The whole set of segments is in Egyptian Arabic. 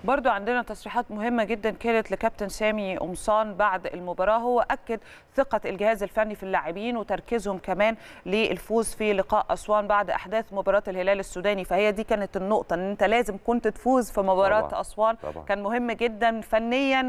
برضو عندنا تصريحات مهمه جدا كانت لكابتن سامي قمصان بعد المباراه هو اكد ثقه الجهاز الفني في اللاعبين وتركيزهم كمان للفوز في لقاء اسوان بعد احداث مباراه الهلال السوداني فهي دي كانت النقطه ان انت لازم كنت تفوز في مباراه طبعاً. اسوان طبعاً. كان مهم جدا فنيا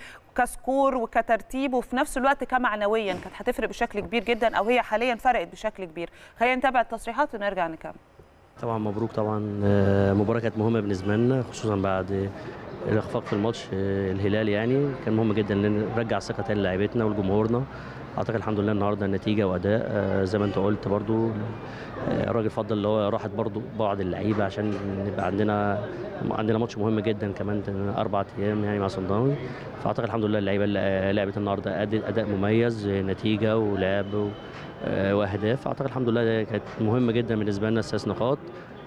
وكسكور وكترتيب وفي نفس الوقت كمعنويا كانت هتفرق بشكل كبير جدا او هي حاليا فرقت بشكل كبير خلينا نتابع التصريحات ونرجع نكمل طبعا مبروك طبعا آه، مباراة كانت مهمة بالنسبة لنا خصوصا بعد الإخفاق في الماتش آه، الهلال يعني كان مهم جدا ان نرجع الثقة تاني للاعيبتنا ولجمهورنا اعتقد الحمد لله النهارده النتيجة وأداء آه، زي ما انت قلت برضو آه، الراجل فضل اللي هو راحت برضو بعض اللعيبة عشان نبقى عندنا عندنا ماتش مهم جدا كمان أربع أيام يعني مع صن داونز فأعتقد الحمد لله اللعيبة اللي لعبت النهارده أدت أداء مميز آه، نتيجة ولعب و- آه، واهداف اعتقد الحمد لله كانت مهمه جدا بالنسبه لنا السادس نقاط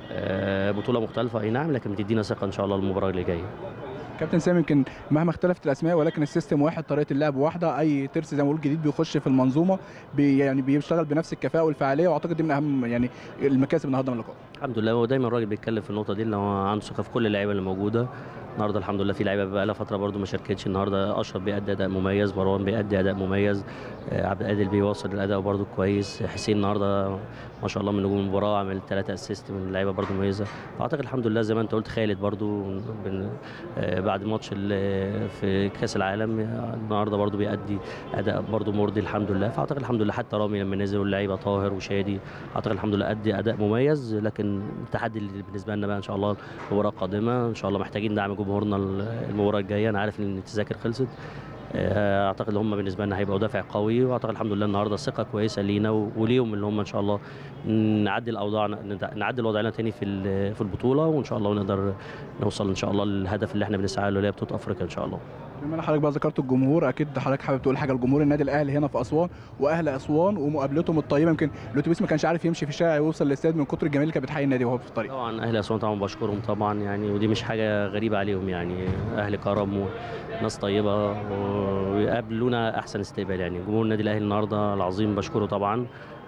آه، بطوله مختلفه اي نعم لكن بتدينا ثقه ان شاء الله المباراه اللي جايه كابتن سامي يمكن مهما اختلفت الاسماء ولكن السيستم واحد طريقه اللعب واحده اي ترس زي ما بقول جديد بيخش في المنظومه بي يعني بيشتغل بنفس الكفاءه والفعاليه واعتقد دي من اهم يعني المكاسب النهارده من اللقاء الحمد لله هو دايما الراجل بيتكلم في النقطه دي اللي هو عنده ثقه في كل اللعيبه اللي موجوده النهارده الحمد لله في لعيبه بقى لها فتره برده ما شاركتش النهارده اشرف بيأدي اداء مميز مروان بيأدي اداء مميز آه، عبد القادر بيوصل الاداء برده كويس حسين النهارده ما شاء الله من نجوم المباراه عمل ثلاثه اسيست من اللعيبه برده مميزه فاعتقد الحمد لله زي ما انت قلت خالد برده بن- آه، بعد ماتش ال- في كاس العالم آه، النهارده برده بيأدي اداء برده مرضي الحمد لله فاعتقد الحمد لله حتى رامي لما نزل واللعيبه طاهر وشادي اعتقد الحمد لله ادي اداء مميز لكن التحدي اللي بالنسبه لنا بقى ان شاء الله المباراه القادمه ان شاء الله محتاجين دعم جمهورنا المباراه الجايه انا عارف ان التذاكر خلصت آه، اعتقد هم بالنسبه لنا هيبقوا دافع قوي واعتقد الحمد لله النهارده ثقه كويسه لينا و- وليهم اللي هم ان شاء الله نعدل اوضاعنا ند- نعدل وضعنا تاني في ال- في البطوله وان شاء الله نقدر نوصل ان شاء الله للهدف اللي احنا بنسعى له اللي هي بطوله افريقيا ان شاء الله بما ان حضرتك بقى ذكرت الجمهور اكيد حضرتك حابب تقول حاجه لجمهور النادي الاهلي هنا في اسوان واهل اسوان ومقابلتهم الطيبه يمكن الاتوبيس ما كانش عارف يمشي في الشارع يوصل للاستاد من كتر الجماهير اللي كانت بتحيي النادي وهو في الطريق طبعا اهل اسوان طبعا بشكرهم طبعا يعني ودي مش حاجه غريبه عليهم يعني اهل كرم وناس طيبه ويقابلونا احسن استقبال يعني جمهور النادي الاهلي النهارده العظيم بشكره طبعا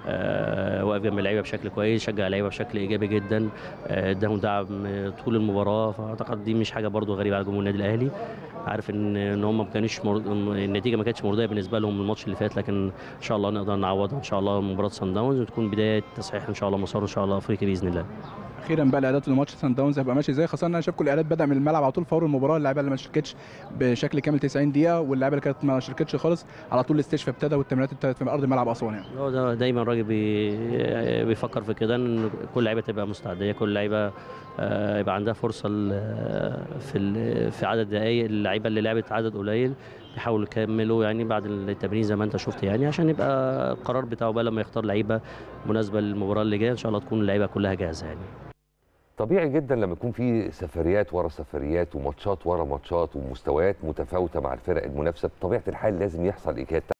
آه، واقف جنب اللعيبه بشكل كويس شجع اللعيبه بشكل ايجابي جدا آه، اداهم دعم آه، طول المباراه فاعتقد دي مش حاجه برضو غريبه على جمهور النادي الاهلي عارف ان ان هم ما كانوش مر... النتيجه ما كانتش مرضيه بالنسبه لهم الماتش اللي فات لكن ان شاء الله نقدر نعوضها ان شاء الله مباراه سان داونز وتكون بدايه تصحيح ان شاء الله مسار ان شاء الله افريقيا باذن الله اخيرا بقى الاعداد لماتش سان داونز هيبقى ماشي ازاي خاصه ان انا شايف كل الاعداد بدا من الملعب على طول فور المباراه اللعيبه اللي ما شاركتش بشكل كامل 90 دقيقه واللعيبه اللي كانت ما شاركتش خالص على طول الاستشفاء ابتدى والتمرينات ابتدت في ارض ملعب اسوان يعني هو ده دايما الراجل بي بيفكر في كده ان كل لعيبه تبقى مستعديه كل لعيبه آه، يبقى عندها فرصه ل- في ال- في عدد دقائق اللعيبه اللي لعبت عدد قليل بيحاولوا يكملوا يعني بعد التمرين زي ما انت شفت يعني عشان يبقى القرار بتاعه بقى لما يختار لعيبه مناسبه للمباراه اللي جايه ان شاء الله تكون اللعيبه كلها جاهزه يعني طبيعي جدا لما يكون في سفريات ورا سفريات وماتشات ورا ماتشات ومستويات متفاوته مع الفرق المنافسه بطبيعه الحال لازم يحصل اجهاد